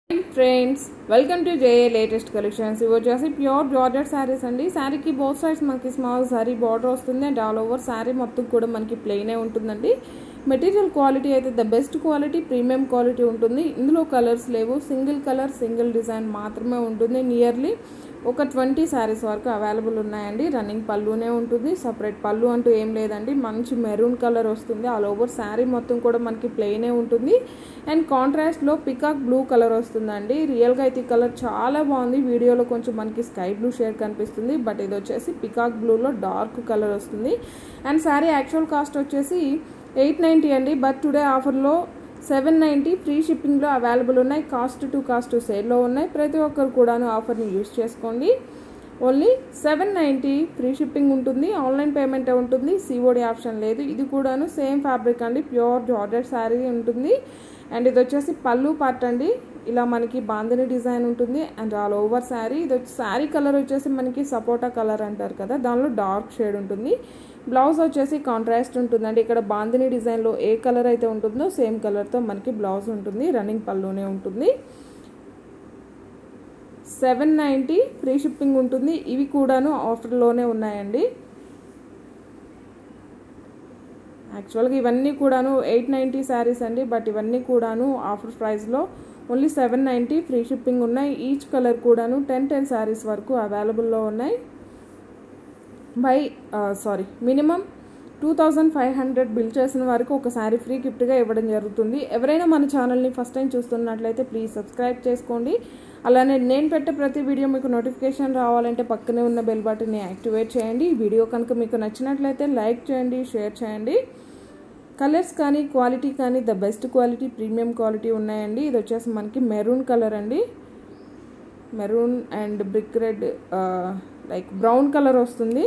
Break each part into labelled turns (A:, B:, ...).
A: friends welcome to JA latest collections ఇవి వచ్చేసి pure georgette saris అండి శారీకి బోత్ సైడ్స్ మనకి స్మాల్ శారీ బార్డర్ వస్తుంది అండ్ ఆల్ ఓవర్ శారీ మొత్తం కూడా మనకి ప్లెయినే ఉంటుందండి మెటీరియల్ క్వాలిటీ అయితే the best quality premium quality ఉంటుంది ఇందులో కలర్స్ లేవు సింగిల్ కలర్ సింగిల్ డిజైన్ మాత్రమే ఉంటుంది నియర్లీ ఒక ట్వంటీ శారీస్ వరకు అవైలబుల్ ఉన్నాయండి రన్నింగ్ పళ్ళునే ఉంటుంది సపరేట్ పళ్ళు అంటూ ఏం లేదండి మంచి మెరూన్ కలర్ వస్తుంది ఆల్ ఓవర్ శారీ మొత్తం కూడా మనకి ప్లెయినే ఉంటుంది అండ్ కాంట్రాస్ట్లో పికాక్ బ్లూ కలర్ వస్తుందండి రియల్గా అయితే ఈ కలర్ చాలా బాగుంది వీడియోలో కొంచెం మనకి స్కై బ్లూ షేడ్ కనిపిస్తుంది బట్ ఇది వచ్చేసి పికాక్ బ్లూలో డార్క్ కలర్ వస్తుంది అండ్ శారీ యాక్చువల్ కాస్ట్ వచ్చేసి ఎయిట్ నైంటీ అండి బట్ టుడే ఆఫర్లో సెవెన్ నైంటీ ఫ్రీ షిప్పింగ్లో అవైలబుల్ ఉన్నాయి కాస్ట్ టు కాస్ట్ సేల్లో ఉన్నాయి ప్రతి ఒక్కరు కూడాను ఆఫర్ని యూస్ చేసుకోండి only seven ninety free shipping ఉంటుంది ఆన్లైన్ పేమెంట్ ఉంటుంది సిఓడి ఆప్షన్ లేదు ఇది కూడాను సేమ్ ఫ్యాబ్రిక్ అండి ప్యూర్ జార్జెట్ శారీ ఉంటుంది అండ్ ఇది వచ్చేసి పళ్ళు పార్ట్ అండి ఇలా మనకి బాందిని డిజైన్ ఉంటుంది అండ్ ఆల్ ఓవర్ శారీ ఇది వచ్చి శారీ కలర్ వచ్చేసి మనకి సపోటా కలర్ అంటారు కదా దానిలో డార్క్ షేడ్ ఉంటుంది బ్లౌజ్ వచ్చేసి కాంట్రాస్ట్ ఉంటుందండి ఇక్కడ బాందిని డిజైన్లో ఏ కలర్ అయితే ఉంటుందో సేమ్ కలర్తో మనకి బ్లౌజ్ ఉంటుంది రన్నింగ్ పళ్ళునే ఉంటుంది సెవెన్ నైంటీ ఫ్రీ షిప్పింగ్ ఉంటుంది ఇవి కూడాను ఆఫర్లోనే ఉన్నాయండి యాక్చువల్గా ఇవన్నీ కూడాను ఎయిట్ నైంటీ శారీస్ అండి బట్ ఇవన్నీ కూడాను ఆఫర్ ప్రైస్లో only seven ninety free shipping ఉన్నాయి ఈచ్ కలర్ కూడాను టెన్ టెన్ శారీస్ వరకు అవైలబుల్లో ఉన్నాయి buy sorry minimum two thousand five hundred bill చేసిన వరకు ఒక శారీ ఫ్రీ గిఫ్ట్గా ఇవ్వడం జరుగుతుంది ఎవరైనా మన ఛానల్ని ఫస్ట్ టైం చూస్తున్నట్లయితే ప్లీజ్ సబ్స్క్రైబ్ చేసుకోండి అలానే నేను పెట్టే ప్రతి వీడియో మీకు నోటిఫికేషన్ రావాలంటే పక్కనే ఉన్న బెల్ బటన్ని యాక్టివేట్ చేయండి ఈ వీడియో కనుక మీకు నచ్చినట్లయితే లైక్ చేయండి షేర్ చేయండి కలర్స్ కానీ క్వాలిటీ కానీ the best quality premium quality ఉన్నాయండి ఇది వచ్చేసి మనకి మెరూన్ కలర్ అండి maroon and brick red like brown colour వస్తుంది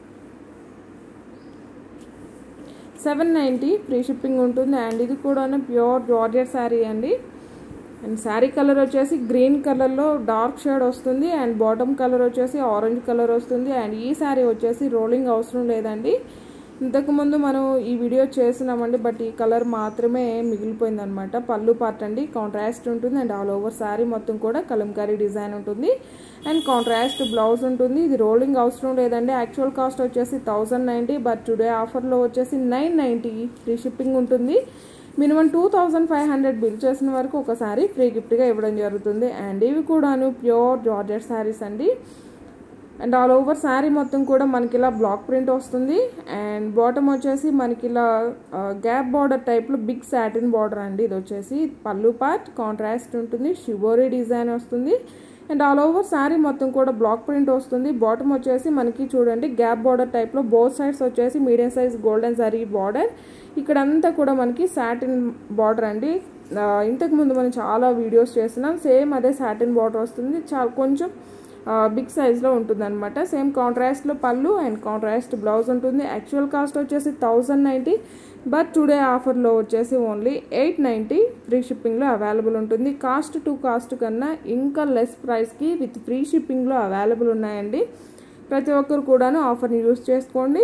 A: సెవెన్ నైంటీ ఫ్రీ షిప్పింగ్ ఉంటుంది అండ్ ఇది కూడా ప్యూర్ జార్జెట్ శారీ అండి అండ్ శారీ కలర్ వచ్చేసి గ్రీన్ కలర్లో డార్క్ షేడ్ వస్తుంది అండ్ బాటమ్ కలర్ వచ్చేసి ఆరెంజ్ కలర్ వస్తుంది అండ్ ఈ శారీ వచ్చేసి రోలింగ్ అవసరం లేదండి ఇంతకుముందు మనం ఈ వీడియో చేసినామండి బట్ ఈ కలర్ మాత్రమే మిగిలిపోయింది అనమాట పళ్ళు పార్ట్ అండి కాంట్రాస్ట్ ఉంటుంది అండ్ ఆల్ ఓవర్ శారీ మొత్తం కూడా కలంకారీ డిజైన్ ఉంటుంది అండ్ కాంట్రాస్ట్ బ్లౌజ్ ఉంటుంది ఇది రోలింగ్ అవసరం లేదండి యాక్చువల్ కాస్ట్ వచ్చేసి థౌజండ్ నైంటీ బట్ టుడే ఆఫర్లో వచ్చేసి నైన్ నైంటీ ఫ్రీ షిప్పింగ్ ఉంటుంది minimum two thousand five hundred bill చేసిన వరకు ఒకసారి ఫ్రీ గిఫ్ట్గా ఇవ్వడం జరుగుతుంది అండ్ ఇవి కూడాను ప్యూర్ జార్జెట్ శారీస్ అండి అండ్ ఆల్ ఓవర్ శారీ మొత్తం కూడా మనకి ఇలా బ్లాక్ ప్రింట్ వస్తుంది అండ్ బాటమ్ వచ్చేసి మనకి ఇలా గ్యాప్ బార్డర్ టైప్లో బిగ్ సాటిన్ బార్డర్ అండి ఇది వచ్చేసి పళ్ళు పార్ట్ కాంట్రాస్ట్ ఉంటుంది షిబోరీ డిజైన్ వస్తుంది అండ్ ఆల్ ఓవర్ శారీ మొత్తం కూడా బ్లాక్ ప్రింట్ వస్తుంది బాటమ్ వచ్చేసి మనకి చూడండి గ్యాప్ బార్డర్ టైప్లో బోత్ సైడ్స్ వచ్చేసి medium size golden sari border ఇక్కడంతా కూడా మనకి సాటిన్ బార్డర్ అండి ఇంతకు ముందు మనం చాలా వీడియోస్ చేస్తున్నాం సేమ్ అదే సాటిన్ బార్డర్ వస్తుంది చాలా కొంచెం బిగ్ సైజ్లో ఉంటుంది అనమాట సేమ్ కాంట్రాస్ట్లో పళ్ళు అండ్ కాంట్రాస్ట్ బ్లౌజ్ ఉంటుంది యాక్చువల్ కాస్ట్ వచ్చేసి థౌజండ్ నైంటీ బట్ టుడే ఆఫర్లో వచ్చేసి ఓన్లీ ఎయిట్ నైంటీ ఫ్రీ షిప్పింగ్లో అవైలబుల్ ఉంటుంది కాస్ట్ టు కాస్ట్ కన్నా ఇంకా లెస్ ప్రైస్కి విత్ ఫ్రీ షిప్పింగ్లో అవైలబుల్ ఉన్నాయండి ప్రతి ఒక్కరు కూడాను ఆఫర్ని యూస్ చేసుకోండి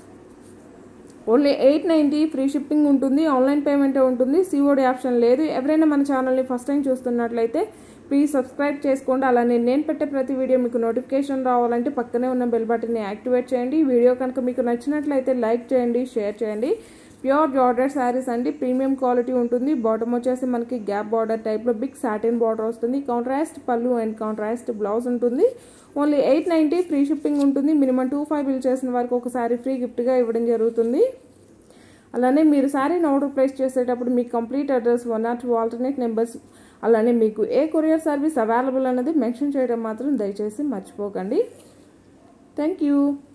A: only eight ninety free shipping ఉంటుంది ఆన్లైన్ పేమెంటే ఉంటుంది సిఓడి ఆప్షన్ లేదు ఎవరైనా మన ఛానల్ని ఫస్ట్ టైం చూస్తున్నట్లయితే ప్లీజ్ సబ్స్క్రైబ్ చేసుకోండి అలానే నేను పెట్టే ప్రతి వీడియో మీకు నోటిఫికేషన్ రావాలంటే పక్కనే ఉన్న బెల్ బటన్ని యాక్టివేట్ చేయండి వీడియో కనుక మీకు నచ్చినట్లయితే లైక్ చేయండి షేర్ చేయండి ప్యూర్ జార్డెడ్ శారీస్ అండి ప్రీమియం క్వాలిటీ ఉంటుంది బాటమ్ వచ్చేసి మనకి గ్యాప్ బార్డర్ టైప్లో బిగ్ సాటిన్ బార్డర్ వస్తుంది contrast pallu and contrast blouse ఉంటుంది only eight ninety free shipping ఉంటుంది మినిమం టూ ఫైవ్ బిల్ చేసిన వరకు ఒకసారి ఫ్రీ గిఫ్ట్గా ఇవ్వడం జరుగుతుంది అలానే మీరు శారీని ఆర్డర్ ప్లేస్ చేసేటప్పుడు మీ complete address one or two alternate numbers అలానే మీకు ఏ కొరియర్ సర్వీస్ అవైలబుల్ అన్నది మెన్షన్ చేయడం మాత్రం దయచేసి మర్చిపోకండి థ్యాంక్ యూ